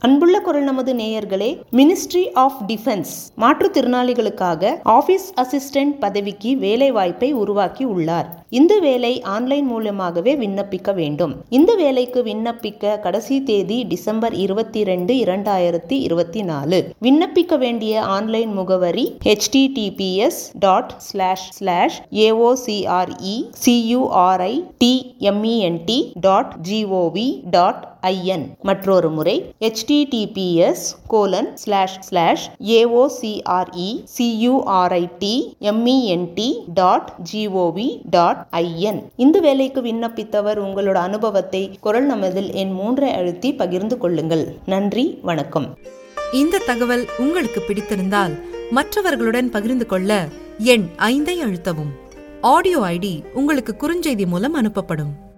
அன்புள்ள குரல் நமது நேயர்களே மினிஸ்ட்ரி ஆஃப் டிஃபென்ஸ் மாற்றுத்திறனாளிகளுக்காக ஆபீஸ் அசிஸ்டன்ட் பதவிக்கு வேலை வாய்ப்பை உருவாக்கி உள்ளார் இந்த வேலை ஆன்லைன் மூலமாகவே விண்ணப்பிக்க வேண்டும் இந்த வேலைக்கு விண்ணப்பிக்க கடைசி தேதி டிசம்பர் இருபத்தி ரெண்டு இரண்டாயிரத்தி இருபத்தி நாலு விண்ணப்பிக்க வேண்டிய ஆன்லைன் முகவரி HTTPS dot slash slash AOCRE CURI TMENT dot GOV dot IN மற்றொரு முறை HTTPS colon slash slash AOCRE CURID MENT dot GOV dot IN இந்த வேலைக்கு விண்ணப்பித்தவர் உங்களோட அனுபவத்தை குரல் நமதில் என் மூன்றை அழுத்தி பகிர்ந்து கொள்ளுங்கள் நன்றி வணக்கம் இந்த தகவல் உங்களுக்கு பிடித்திருந்தால் மற்றவர்களுடன் பகிர்ந்து கொள்ள எண் ஐந்தை அழுத்தவும் ஆடியோ ஐடி உங்களுக்கு குறுஞ்செய்தி மூலம் அனுப்பப்படும்